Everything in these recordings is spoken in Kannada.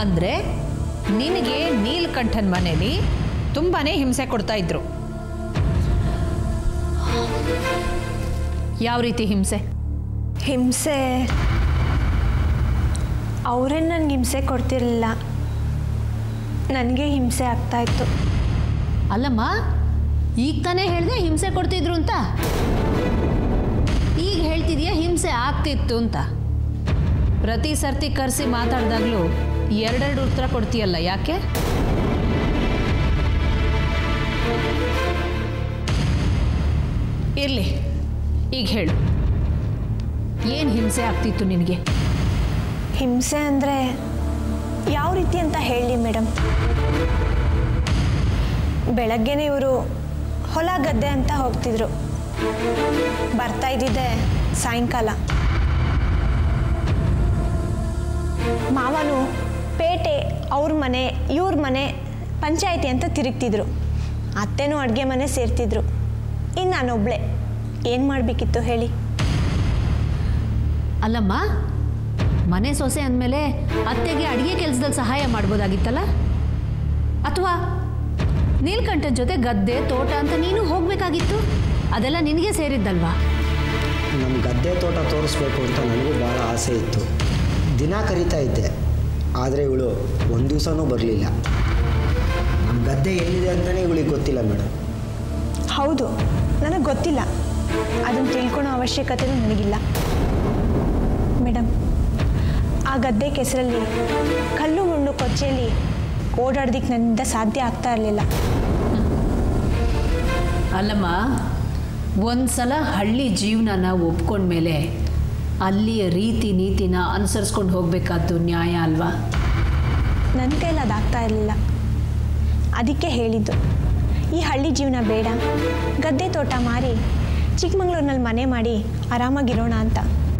ಅಂದರೆ ನಿನಗೆ ನೀಲಕಂಠನ್ ಮನೇಲಿ ತುಂಬಾ ಹಿಂಸೆ ಕೊಡ್ತಾ ಇದ್ರು ಯಾವ ರೀತಿ ಹಿಂಸೆ ಹಿಂಸೆ ಅವರೇ ನನಗೆ ಹಿಂಸೆ ಕೊಡ್ತಿರಲಿಲ್ಲ ನನಗೆ ಹಿಂಸೆ ಆಗ್ತಾಯಿತ್ತು ಅಲ್ಲಮ್ಮ ಈಗ ತಾನೇ ಹೇಳಿದೆ ಹಿಂಸೆ ಕೊಡ್ತಿದ್ರು ಅಂತ ಈಗ ಹೇಳ್ತಿದ್ಯಾ ಹಿಂಸೆ ಆಗ್ತಿತ್ತು ಅಂತ ಪ್ರತಿ ಸರ್ತಿ ಕರೆಸಿ ಮಾತಾಡಿದಾಗಲೂ ಎರಡೆರಡು ಉತ್ತರ ಕೊಡ್ತೀಯಲ್ಲ ಯಾಕೆ ಇರಲಿ ಈಗ ಹೇಳು ಏನು ಹಿಂಸೆ ಆಗ್ತಿತ್ತು ನಿನಗೆ ಹಿಂಸೆ ಅಂದರೆ ಯಾವ ರೀತಿ ಅಂತ ಹೇಳಿ ಮೇಡಮ್ ಬೆಳಗ್ಗೆನೇ ಇವರು ಹೊಲ ಗದ್ದೆ ಅಂತ ಹೋಗ್ತಿದ್ರು ಬರ್ತಾ ಇದ್ದಿದ್ದೆ ಸಾಯಂಕಾಲ ಮಾವನು ಪೇಟೆ ಅವ್ರ ಮನೆ ಇವ್ರ ಮನೆ ಪಂಚಾಯಿತಿ ಅಂತ ತಿರುಗ್ತಿದ್ರು ಅತ್ತೆನೂ ಅಡುಗೆ ಮನೆ ಸೇರ್ತಿದ್ರು ಇನ್ನು ನಾನೊಬ್ಳೆ ಏನು ಮಾಡಬೇಕಿತ್ತು ಹೇಳಿ ಅಲ್ಲಮ್ಮ ಮನೆ ಸೊಸೆ ಅಂದಮೇಲೆ ಅತ್ತೆಗೆ ಅಡುಗೆ ಕೆಲಸದಲ್ಲಿ ಸಹಾಯ ಮಾಡ್ಬೋದಾಗಿತ್ತಲ್ಲ ಅಥವಾ ನೀಲ್ಕಂಠನ ಜೊತೆ ಗದ್ದೆ ತೋಟ ಅಂತ ನೀನು ಹೋಗಬೇಕಾಗಿತ್ತು ಅದೆಲ್ಲ ನಿನಗೆ ಸೇರಿದ್ದಲ್ವಾ ನಮ್ಮ ಗದ್ದೆ ತೋಟ ತೋರಿಸ್ಬೇಕು ಅಂತ ನನಗೂ ಭಾಳ ಆಸೆ ಇತ್ತು ದಿನ ಕರೀತಾ ಇದ್ದೆ ಆದರೆ ಇವಳು ಒಂದು ದಿವಸನೂ ಬರಲಿಲ್ಲ ನಮ್ಮ ಗದ್ದೆ ಎಲ್ಲಿದೆ ಅಂತಲೇ ಇವಳಿಗೆ ಗೊತ್ತಿಲ್ಲ ಮೇಡಮ್ ಹೌದು ನನಗೆ ಗೊತ್ತಿಲ್ಲ ಅದನ್ನು ತಿಳ್ಕೊಳೋ ಅವಶ್ಯಕತೆನೂ ನನಗಿಲ್ಲ ಮೇಡಮ್ ಆ ಗದ್ದೆ ಕೆಸರಲ್ಲಿ ಕಲ್ಲು ಮಣ್ಣು ಕೊಚ್ಚೆಯಲ್ಲಿ ಓಡಾಡೋದಕ್ಕೆ ನನ್ನಿಂದ ಸಾಧ್ಯ ಆಗ್ತಾ ಇರಲಿಲ್ಲ ಅಲ್ಲಮ್ಮ ಒಂದ್ಸಲ ಹಳ್ಳಿ ಜೀವನನ ಒಪ್ಕೊಂಡ್ಮೇಲೆ ಅಲ್ಲಿಯ ರೀತಿ ನೀತಿನ ಅನುಸರಿಸ್ಕೊಂಡು ಹೋಗಬೇಕಾದ್ದು ನ್ಯಾಯ ಅಲ್ವಾ ನನ್ನ ಕೈಲಿ ಅದಾಗ್ತಾ ಇರಲಿಲ್ಲ ಅದಕ್ಕೆ ಹೇಳಿದ್ದು ಈ ಹಳ್ಳಿ ಜೀವನ ಬೇಡ ಗದ್ದೆ ತೋಟ ಮಾರಿ ಚಿಕ್ಕಮಂಗ್ಳೂರಿನಲ್ಲಿ ಮನೆ ಮಾಡಿ ಆರಾಮಾಗಿರೋಣ ಅಂತ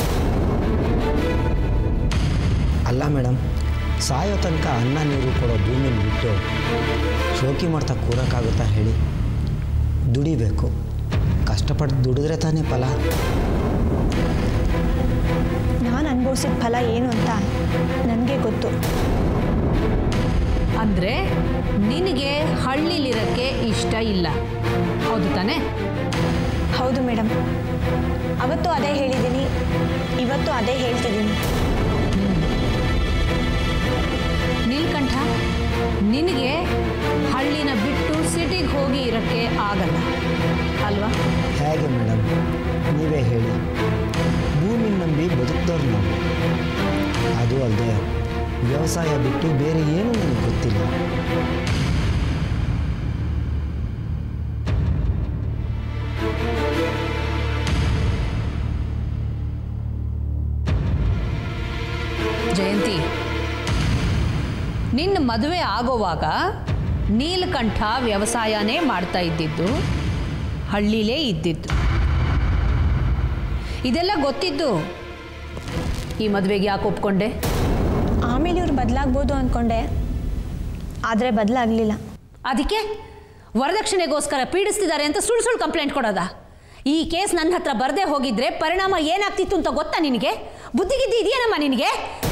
ಅಲ್ಲ ಮೇಡಮ್ ಸಾಯೋ ತನಕ ಅನ್ನ ನೀರು ಕೊಡೋ ಭೂಮಿನ ಬಿಟ್ಟು ಶೋಕಿ ಮಾಡ್ತಾ ಕೂರೋಕ್ಕಾಗುತ್ತಾ ಹೇಳಿ ದುಡಿಬೇಕು ಕಷ್ಟಪಟ್ಟು ದುಡಿದ್ರೆ ತಾನೇ ಫಲ ನಾನು ಅನುಭವಿಸಿದ ಫಲ ಏನು ಅಂತ ನನಗೆ ಗೊತ್ತು ಅಂದರೆ ನಿನಗೆ ಹಳ್ಳಿಲಿರೋಕ್ಕೆ ಇಷ್ಟ ಇಲ್ಲ ಹೌದು ತಾನೇ ಹೌದು ಮೇಡಮ್ ಅವತ್ತು ಅದೇ ಹೇಳಿದ್ದೀನಿ ಇವತ್ತು ಅದೇ ಹೇಳ್ತಿದ್ದೀನಿ ನೀಲ್ಕಂಠ ನಿನಗೆ ಹಳ್ಳಿನ ಬಿಟ್ಟು ಸಿಟಿಗೆ ಹೋಗಿ ಇರೋಕ್ಕೆ ಆಗಲ್ಲ ಅಲ್ವಾ ಹೇಗೆ ಮೇಡಮ್ ನೀವೇ ಹೇಳಿ ಭೂಮಿನ ನಂಬಿ ಬದುಕ್ದವ್ರು ನಾವು ಅದು ಅಲ್ಲದೆ ವ್ಯವಸಾಯ ಬಿಟ್ಟು ಬೇರೆ ಏನೂ ನನಗೆ ಗೊತ್ತಿಲ್ಲ ಜಯಂತಿ ನಿನ್ನ ಮದುವೆ ಆಗೋವಾಗ ನೀಲಕಂಠ ವ್ಯವಸಾಯನೇ ಮಾಡ್ತಾ ಇದ್ದಿದ್ದು ಹಳ್ಳಿಲೇ ಇದ್ದಿದ್ದು ಇದೆಲ್ಲ ಗೊತ್ತಿದ್ದು ಈ ಮದುವೆಗೆ ಯಾಕೆ ಒಪ್ಕೊಂಡೆ ಆಮೇಲೆ ಇವ್ರು ಬದಲಾಗ್ಬೋದು ಅಂದ್ಕೊಂಡೆ ಆದರೆ ಬದಲಾಗಲಿಲ್ಲ ಅದಕ್ಕೆ ವರದಕ್ಷಿಣೆಗೋಸ್ಕರ ಪೀಡಿಸ್ತಿದ್ದಾರೆ ಅಂತ ಸುಳ್ಳು ಸುಳ್ಳು ಕಂಪ್ಲೇಂಟ್ ಕೊಡೋದಾ ಈ ಕೇಸ್ ನನ್ನ ಹತ್ರ ಬರದೇ ಹೋಗಿದ್ರೆ ಪರಿಣಾಮ ಏನಾಗ್ತಿತ್ತು ಅಂತ ಗೊತ್ತಾ ನಿನಗೆ ಬುದ್ಧಿಗಿದ್ದಿ ಇದೆಯೇನಮ್ಮ ನಿನಗೆ